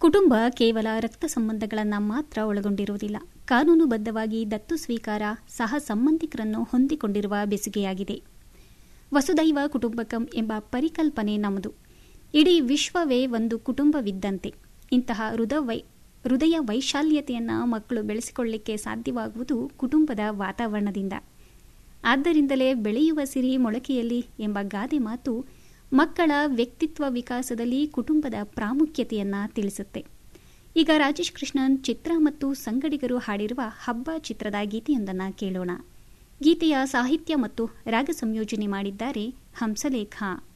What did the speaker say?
ಕುಟುಂಬ ಕೇವಲ ರಕ್ತ ಸಂಬಂಧಗಳನ್ನು ಮಾತ್ರ ಒಳಗೊಂಡಿರುವುದಿಲ್ಲ ಕಾನೂನುಬದ್ಧವಾಗಿ ದತ್ತು ಸ್ವೀಕಾರ ಸಹ ಸಂಬಂಧಿಕರನ್ನು ಹೊಂದಿಕೊಂಡಿರುವ ಬೆಸುಗೆಯಾಗಿದೆ ವಸುದೈವ ಕುಟುಂಬಕಂ ಎಂಬ ಪರಿಕಲ್ಪನೆ ನಮ್ಮದು ಇಡೀ ವಿಶ್ವವೇ ಒಂದು ಕುಟುಂಬವಿದ್ದಂತೆ ಇಂತಹ ಹೃದಯ ಹೃದಯ ವೈಶಾಲ್ಯತೆಯನ್ನು ಮಕ್ಕಳು ಬೆಳೆಸಿಕೊಳ್ಳಲಿಕ್ಕೆ ಸಾಧ್ಯವಾಗುವುದು ಕುಟುಂಬದ ವಾತಾವರಣದಿಂದ ಆದ್ದರಿಂದಲೇ ಬೆಳೆಯುವ ಸಿರಿ ಮೊಳಕೆಯಲ್ಲಿ ಎಂಬ ಗಾದೆ ಮಾತು ಮಕ್ಕಳ ವ್ಯಕ್ತಿತ್ವ ವಿಕಾಸದಲ್ಲಿ ಕುಟುಂಬದ ಪ್ರಾಮುಖ್ಯತೆಯನ್ನು ತಿಳಿಸುತ್ತೆ ಈಗ ರಾಜೇಶ್ ಕೃಷ್ಣನ್ ಚಿತ್ರ ಮತ್ತು ಸಂಗಡಿಗರು ಹಾಡಿರುವ ಹಬ್ಬ ಚಿತ್ರದ ಗೀತೆಯೊಂದನ್ನು ಕೇಳೋಣ ಗೀತೆಯ ಸಾಹಿತ್ಯ ಮತ್ತು ರಾಗ ಸಂಯೋಜನೆ ಮಾಡಿದ್ದಾರೆ ಹಂಸಲೇಖ